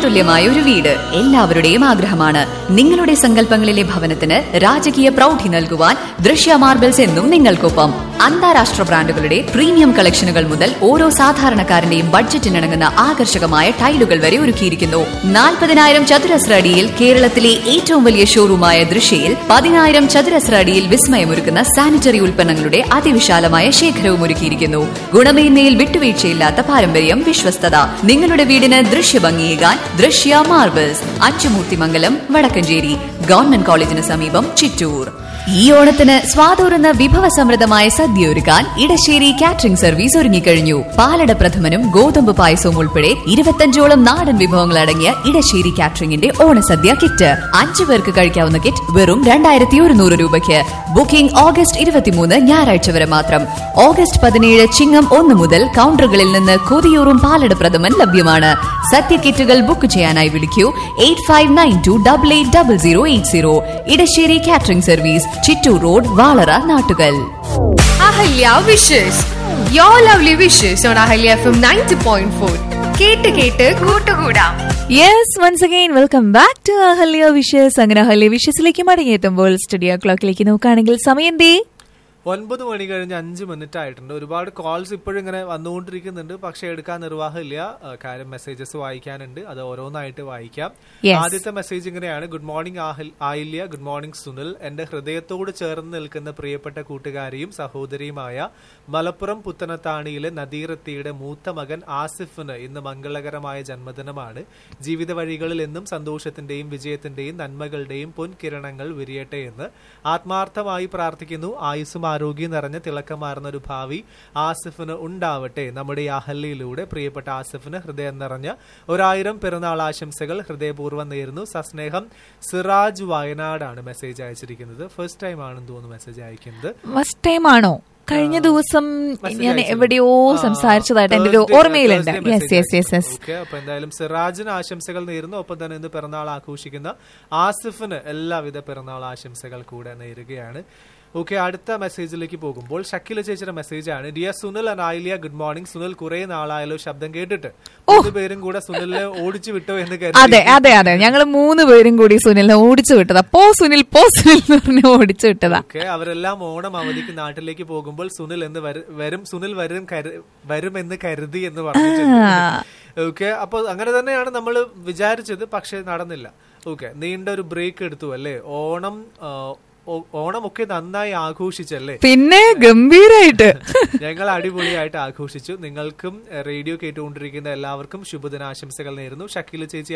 സ്വപ്നതുല്യമായ ഒരു വീട് എല്ലാവരുടെയും ആഗ്രഹമാണ് നിങ്ങളുടെ സങ്കല്പങ്ങളിലെ ഭവനത്തിന് രാജകീയ പ്രൗഢി നൽകുവാൻ ദൃശ്യ മാർബിൾസ് എന്നും നിങ്ങൾക്കൊപ്പം അന്താരാഷ്ട്ര ബ്രാൻഡുകളുടെ പ്രീമിയം കളക്ഷനുകൾ മുതൽ ഓരോ സാധാരണക്കാരന്റെയും ബഡ്ജറ്റിനിണങ്ങുന്ന ആകർഷകമായ ടൈലുകൾ വരെ ഒരുക്കിയിരിക്കുന്നു നാൽപ്പതിനായിരം ചതുരശ്ര അടിയിൽ കേരളത്തിലെ ഏറ്റവും വലിയ ഷോറൂമായ ദൃശ്യയിൽ പതിനായിരം ചതുരശ്ര അടിയിൽ വിസ്മയമൊരുക്കുന്ന സാനിറ്ററി ഉൽപ്പന്നങ്ങളുടെ അതിവിശാലമായ ശേഖരവും ഒരുക്കിയിരിക്കുന്നു ഗുണമേന്മയിൽ വിട്ടുവീഴ്ചയില്ലാത്ത പാരമ്പര്യം വിശ്വസ്തത നിങ്ങളുടെ വീടിന് ദൃശ്യഭംഗിയേകാൻ ദൃശ്യ മാർബിൾസ് അച്ചുമൂർത്തിമംഗലം വടക്കഞ്ചേരി ഗവൺമെന്റ് കോളേജിന് സമീപം ചിറ്റൂർ ഈ ഓണത്തിന് സ്വാതൂറുന്ന വിഭവസമൃദ്ധമായ സദ്യ ഒരുക്കാൻ ഇടശ്ശേരി കാറ്ററിംഗ് സർവീസ് ഒരുങ്ങിക്കഴിഞ്ഞു പാലട പ്രഥമനും ഗോതമ്പ് പായസവും ഉൾപ്പെടെ ഇരുപത്തഞ്ചോളം നാടൻ വിഭവങ്ങൾ അടങ്ങിയ ഇടശ്ശേരി കാറ്ററിംഗിന്റെ ഓണസദ്യ കിറ്റ് അഞ്ചു പേർക്ക് കഴിക്കാവുന്ന കിറ്റ് വെറും രണ്ടായിരത്തി ഒരുന്നൂറ് രൂപയ്ക്ക് ബുക്കിംഗ് ഓഗസ്റ്റ് ഇരുപത്തിമൂന്ന് ഞായറാഴ്ച വരെ മാത്രം ഓഗസ്റ്റ് പതിനേഴ് ചിങ്ങം ഒന്ന് മുതൽ കൗണ്ടറുകളിൽ നിന്ന് കൊതിയൂറും പാലട പ്രഥമൻ ലഭ്യമാണ് സദ്യ കിറ്റുകൾ ബുക്ക് ചെയ്യാനായി വിളിക്കൂ eight five nine two double eight double zero eight zero Edassery catering service Chittur road Valara Nattukal Ahalya wishes your lovely wishes on Ahalya F M ninety point four കേട്ട് കേട്ട് കൂട്ടുകൂടാം yes once again welcome back to Ahalya wishes അങ്ങനെ Ahalya വിഷസിലേക്ക് മടങ്ങിയെത്തുമ്പോൾ studio ക്ലോക്കിലേക്ക് നോക്കുകയാണെങ്കിൽ സമയം ദേ ഒൻപത് മണി കഴിഞ്ഞ് അഞ്ച് minute ആയിട്ടുണ്ട് ഒരുപാട് കോൾസ് ഇപ്പോഴും ഇങ്ങനെ വന്നുകൊണ്ടിരിക്കുന്നുണ്ട് പക്ഷെ എടുക്കാൻ നിർവാഹമില്ല ആ, കാര്യം മെസ്സേജസ് വായിക്കാനുണ്ട് അത് ഓരോന്നായിട്ട് വായിക്കാം Yes. ആദ്യത്തെ മെസ്സേജ് ഇങ്ങനെയാണ് good morning Ayilya good morning Sunil എന്റെ ഹൃദയത്തോട് ചേർന്ന് നിൽക്കുന്ന പ്രിയപ്പെട്ട കൂട്ടുകാരിയും സഹോദരിയുമായ മലപ്പുറം പുത്തനത്താണിയിലെ നദീറത്തിയുടെ മൂത്ത മകൻ ആസിഫിന് ഇന്ന് മംഗളകരമായ ജന്മദിനമാണ് ജീവിത വഴികളിൽ എന്നും സന്തോഷത്തിന്റെയും വിജയത്തിന്റെയും നന്മകളുടെയും പൊൻകിരണങ്ങൾ വിരിയട്ടെ എന്ന് ആത്മാർത്ഥമായി പ്രാർത്ഥിക്കുന്നു ആയുസ്സും ആരോഗ്യം നിറഞ്ഞ തിളക്കമാർന്ന ഒരു ഭാവി ആസിഫിന് ഉണ്ടാവട്ടെ നമ്മുടെ ഈ അഹല്യയിലൂടെ പ്രിയപ്പെട്ട ആസിഫിന് ഹൃദയം നിറഞ്ഞ ഒരായിരം പിറന്നാൾ ആശംസകൾ ഹൃദയപൂർവ്വം നേരുന്നു സസ്നേഹം സിറാജ് വയനാടാണ് മെസ്സേജ് അയച്ചിരിക്കുന്നത് ഫസ്റ്റ് ടൈം ആണെന്ന് തോന്നുന്നു മെസ്സേജ് അയക്കുന്നത് ഫസ്റ്റ് ടൈം ആണോ കഴിഞ്ഞ ദിവസം Message ഞാൻ അയച്ചിരുന്നു. എവിടെയോ ആ, സംസാരിച്ചതായിട്ട് എന്റെ ഒരു Thursday- ഓർമ്മയിലുണ്ട് Thursday yes message yes yes yes അയച്ചിരുന്നു. Okay, അപ്പൊ എന്തായാലും സിറാജിന് ആശംസകൾ നേരുന്നു ഒപ്പം തന്നെ ഇന്ന് പിറന്നാൾ ആഘോഷിക്കുന്ന ആസിഫിന് എല്ലാവിധ പിറന്നാൾ ആശംസകൾ കൂടെ നേരുകയാണ് ഓക്കെ അടുത്ത മെസ്സേജിലേക്ക് പോകുമ്പോൾ ഷക്കില ചേച്ചിയുടെ മെസ്സേജ് ആണ് dear Sunil and Ayiliya good morning Sunil കുറെ നാളായാലോ ശബ്ദം കേട്ടിട്ട് മൂന്ന് പേരും കൂടെ സുനിലിനെ ഓടിച്ചു വിട്ടോ എന്ന് അതെ അതെ അതെ ഞങ്ങൾ മൂന്ന് പേരും കൂടി സുനിലിനെ ഓടിച്ചു വിട്ടതാ പോ സുനിൽ പോ സുനിൽ എന്ന് പറഞ്ഞ് ഓടിച്ചു വിട്ടതാ ഓക്കെ അവരെല്ലാം ഓണം അവധിക്ക് നാട്ടിലേക്ക് പോകുമ്പോൾ സുനിൽ എന്ന് വര- വരും സുനിൽ വരും കരു- വരുമെന്ന് കരുതി എന്ന് പറഞ്ഞിട്ടുണ്ട് ഓക്കെ അപ്പൊ അങ്ങനെ തന്നെയാണ് നമ്മൾ വിചാരിച്ചത് പക്ഷെ നടന്നില്ല ഓക്കെ നീണ്ട ഒരു ബ്രേക്ക് എടുത്തു അല്ലേ ഓണം ആ, ഓ- ഓണമൊക്കെ നന്നായി ആഘോഷിച്ചല്ലേ പിന്നെ ഗംഭീരായിട്ട് ഞങ്ങൾ അടിപൊളിയായിട്ട് ആഘോഷിച്ചു നിങ്ങൾക്കും റേഡിയോ കേട്ടുകൊണ്ടിരിക്കുന്ന എല്ലാവർക്കും ശുഭദിനാശംസകൾ നേരുന്നു ഷക്കീല ചേച്ചി